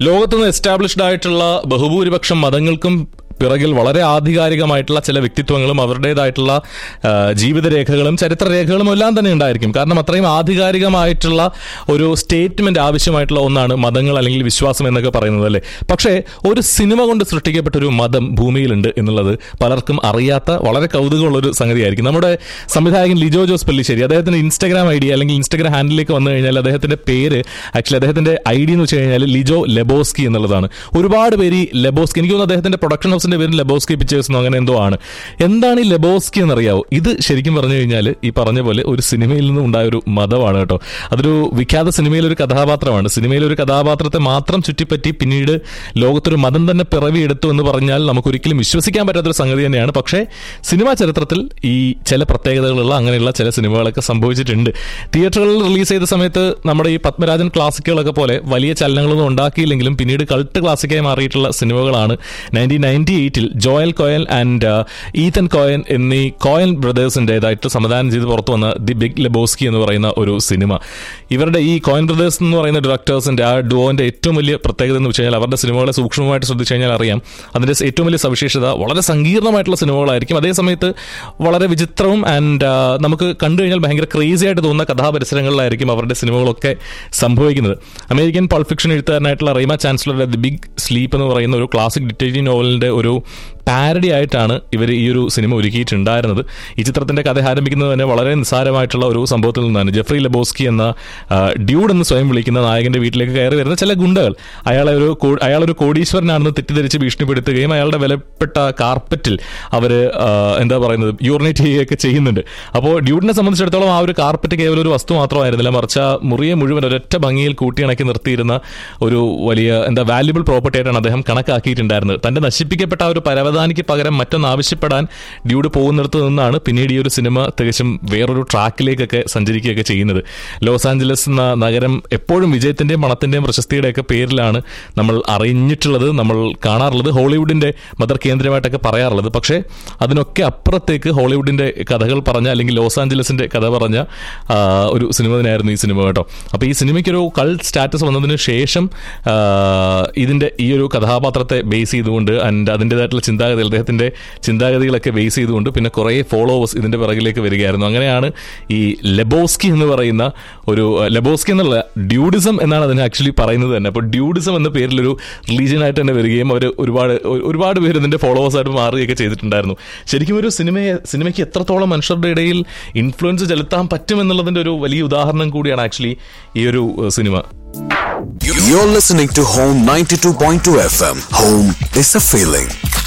ലോകത്തുനിന്ന് established ആയിട്ടുള്ള ബഹുഭൂരിപക്ഷം മതങ്ങൾക്കും പിറകിൽ വളരെ ആധികാരികമായിട്ടുള്ള ചില വ്യക്തിത്വങ്ങളും അവരുടേതായിട്ടുള്ള ആ, ജീവിതരേഖകളും ചരിത്രരേഖകളും എല്ലാം തന്നെ ഉണ്ടായിരിക്കും കാരണം അത്രയും ആധികാരികമായിട്ടുള്ള ഒരു സ്റ്റേറ്റ്മെന്റ് ആവശ്യമായിട്ടുള്ള ഒന്നാണ് മതങ്ങൾ അല്ലെങ്കിൽ വിശ്വാസം എന്നൊക്കെ പറയുന്നത് അല്ലേ പക്ഷേ ഒരു സിനിമ കൊണ്ട് സൃഷ്ടിക്കപ്പെട്ട ഒരു മതം ഭൂമിയിലുണ്ട് എന്നുള്ളത് പലർക്കും അറിയാത്ത വളരെ കൗതുകമുള്ള ഒരു സംഗതിയായിരിക്കും നമ്മുടെ സംവിധായകൻ ലിജോ ജോസ് പല്ലിശ്ശേരി അദ്ദേഹത്തിന്റെ ഇൻസ്റ്റാഗ്രാം ഐ ഡി അല്ലെങ്കിൽ ഇൻസ്റ്റാഗ്രാം ഹാൻഡിലേക്ക് വന്നു കഴിഞ്ഞാൽ അദ്ദേഹത്തിന്റെ പേര് ആക്ച്വലി അദ്ദേഹത്തിന്റെ ഐ ഡി എന്ന് വെച്ച് കഴിഞ്ഞാൽ ലിജോ ലെബോസ്കി എന്നുള്ളതാണ് ഒരുപാട് പേര് ഈ ലെബോസ്കി എനിക്ക് തോന്നുന്നു അദ്ദേഹത്തിന്റെ പ്രൊഡക്ഷൻ ഹൗസിന്റെ പേര് ലെബോസ്കി പിക്ചേഴ്സ് എന്നോ അങ്ങനെ എന്തോ ആണ് എന്താണ് ഈ ലെബോസ്കി എന്നറിയാവോ ഇത് ശരിക്കും പറഞ്ഞു കഴിഞ്ഞാൽ ഈ പറഞ്ഞ പോലെ ഒരു സിനിമയിൽ നിന്നും ഉണ്ടായ ഒരു മതമാണ് കേട്ടോ അതൊരു വിഖ്യാത സിനിമയിലെ ഒരു കഥാപാത്രമാണ് സിനിമയിലെ ഒരു കഥാപാത്രത്തെ മാത്രം ചുറ്റിപ്പറ്റി പിന്നീട് ലോകത്തൊരു മതം തന്നെ പിറവിയെടുത്തു എന്ന് പറഞ്ഞാൽ നമുക്ക് ഒരിക്കലും വിശ്വസിക്കാൻ പറ്റാത്തൊരു സംഗതി തന്നെയാണ് പക്ഷേ സിനിമാ ചരിത്രത്തിൽ ഈ ചില പ്രത്യേകതകളുള്ള അങ്ങനെയുള്ള ചില സിനിമകളൊക്കെ സംഭവിച്ചിട്ടുണ്ട് തിയേറ്ററുകളിൽ റിലീസ് ചെയ്ത സമയത്ത് നമ്മുടെ ഈ പത്മരാജൻ ക്ലാസിക്കുകളൊക്കെ പോലെ വലിയ ചലനങ്ങളൊന്നും ഉണ്ടാക്കിയില്ലെങ്കിലും പിന്നീട് കൾട്ട് ക്ലാസിക്കായി മാറിയിട്ടുള്ള സിനിമകളാണ് നയൻറ്റീൻ നയൻറ്റി എയ്റ്റിൽ Joel Coen and Ethan Coen എന്നീ കോയൻ ബ്രദേഴ്സിൻ്റെതായിട്ട് സംവിധാനം ചെയ്ത് പുറത്തു വന്ന ദി ബിഗ് ലെബോസ്കി എന്ന് പറയുന്ന ഒരു സിനിമ ഇവരുടെ ഈ കോയൻ ബ്രദേഴ്സ് എന്ന് പറയുന്ന ഡയറക്ടേഴ്സിന്റെ ആ ഡുവോന്റെ ഏറ്റവും വലിയ പ്രത്യേകത എന്ന് വെച്ച് കഴിഞ്ഞാൽ അവരുടെ സിനിമകളെ സൂക്ഷ്മമായിട്ട് ശ്രദ്ധിച്ചു കഴിഞ്ഞാൽ അറിയാം അതിന്റെ ഏറ്റവും വലിയ സവിശേഷത വളരെ സങ്കീർണമായിട്ടുള്ള സിനിമകളായിരിക്കും അതേ സമയത്ത് വളരെ വിചിത്രവും ആൻഡ് നമുക്ക് കണ്ടു കഴിഞ്ഞാൽ ഭയങ്കര ക്രേസി ആയിട്ട് തോന്നുന്ന കഥാപരിസരങ്ങളിലായിരിക്കും അവരുടെ സിനിമകളൊക്കെ സംഭവിക്കുന്നത് അമേരിക്കൻ പൾഫിക്ഷൻ എഴുത്തുകാരനായിട്ടുള്ള റീമ ചാൻസലറുടെ ദി ബിഗ് സ്ലീപ്പ് എന്ന് പറയുന്ന ഒരു ക്ലാസിക് ഡിറ്റക്റ്റീവ് നോവലിന്റെ ഒരു പാരഡി ആയിട്ടാണ് ഇവർ ഈ ഒരു സിനിമ ഒരുക്കിയിട്ടുണ്ടായിരുന്നത് ഈ ചിത്രത്തിന്റെ കഥ ആരംഭിക്കുന്നത് തന്നെ വളരെ നിസ്സാരമായിട്ടുള്ള ഒരു സംഭവത്തിൽ നിന്നാണ് ജെഫ്രി ലബോസ്കി എന്ന ആ, ഡ്യൂഡ് എന്ന് സ്വയം വിളിക്കുന്ന നായകന്റെ വീട്ടിലേക്ക് കയറി വരുന്ന ചില ഗുണ്ടകൾ അയാളെ ഒരു കോ- അയാളൊരു കോടീശ്വരനാണെന്ന് തെറ്റിദ്ധരിച്ച് ഭീഷണിപ്പെടുത്തുകയും അയാളുടെ വിലപ്പെട്ട കാർപ്പറ്റിൽ അവർ എന്താ പറയുന്നത് യൂറിനേറ്റ് ചെയ്യുകയൊക്കെ ചെയ്യുന്നുണ്ട് അപ്പോൾ ഡ്യൂഡിനെ സംബന്ധിച്ചിടത്തോളം ആ ഒരു കാർപ്പറ്റ് കേവലം ഒരു വസ്തു മാത്രമായിരുന്നില്ല മറിച്ച് ആ മുറിയെ മുഴുവൻ ഒരൊറ്റ ഭംഗിയിൽ കൂട്ടിയിണക്കി നിർത്തിയിരുന്ന ഒരു വലിയ എന്താ വാല്യുബിൾ പ്രോപ്പർട്ടി ആയിട്ടാണ് അദ്ദേഹം കണക്കാക്കിയിട്ടുണ്ടായിരുന്നത് തന്റെ നശിപ്പിക്കപ്പെട്ട ആ ഒരു പരവതാനിക്ക് പകരം മറ്റൊന്ന് ആവശ്യപ്പെടാൻ ഡ്യൂഡ് പോകുന്നിടത്ത് നിന്നാണ് പിന്നീട് ഈ ഒരു സിനിമ തികച്ചും വേറൊരു ട്രാക്കിലേക്കൊക്കെ സഞ്ചരിക്കുകയൊക്കെ ചെയ്യുന്നത് ലോസ് ആഞ്ചലസ് എന്ന നഗരം എപ്പോഴും വിജയത്തിന്റെയും മണത്തിന്റെയും പ്രശസ്തിയുടെയൊക്കെ പേരിലാണ് നമ്മൾ അറിഞ്ഞിട്ടുള്ളത് നമ്മൾ കാണാറുള്ളത് ഹോളിവുഡിന്റെ മദർ കേന്ദ്രമായിട്ടൊക്കെ പറയാറുള്ളത് പക്ഷേ അതിനൊക്കെ അപ്പുറത്തേക്ക് ഹോളിവുഡിന്റെ കഥകൾ പറഞ്ഞ അല്ലെങ്കിൽ ലോസ് ആഞ്ചലസിന്റെ കഥ പറഞ്ഞ ആ, ഒരു സിനിമ തന്നെയായിരുന്നു ഈ സിനിമ കേട്ടോ അപ്പോൾ ഈ സിനിമയ്ക്കൊരു കൾ സ്റ്റാറ്റസ് വന്നതിന് ശേഷം ആ, ഇതിന്റെ ഈ ഒരു കഥാപാത്രത്തെ ബേസ് ചെയ്തുകൊണ്ട് ആൻഡ് അതിൻ്റെതായിട്ടുള്ള ചിന്താഗതികൾ അദ്ദേഹത്തിന്റെ ചിന്താഗതികളൊക്കെ ബേസ് ചെയ്തുകൊണ്ട് പിന്നെ കുറേ ഫോളോവേഴ്സ് ഇതിന്റെ പിറകിലേക്ക് വരികയായിരുന്നു അങ്ങനെയാണ് ഈ ലെബോസ്കി എന്ന് പറയുന്ന ഒരു ലെബോസ്കി എന്നുള്ള ഡ്യൂഡിസം എന്നാണ് അതിനെ ആക്ച്വലി പറയുന്നത് തന്നെ അപ്പോൾ ഡ്യൂഡിസം എന്ന പേരിലൊരു റിലീജിയൻ ആയിട്ട് തന്നെ വരികയും അവർ ഒരുപാട് ഒരു- ഒരുപാട് പേര് ഇതിന്റെ ഫോളോവേഴ്സ് ആയിട്ട് മാറുകയൊക്കെ ചെയ്തിട്ടുണ്ടായിരുന്നു ശരിക്കും ഒരു സിനിമയെ സിനിമയ്ക്ക് എത്രത്തോളം മനുഷ്യരുടെ ഇടയിൽ ഇൻഫ്ലുവൻസ് ചെലുത്താൻ പറ്റുമെന്നുള്ളതിന്റെ ഒരു വലിയ ഉദാഹരണം കൂടിയാണ് ആക്ച്വലി ഈ ഒരു ഏഹ്, സിനിമ You're listening to Home 92.2 FM. Home is a feeling.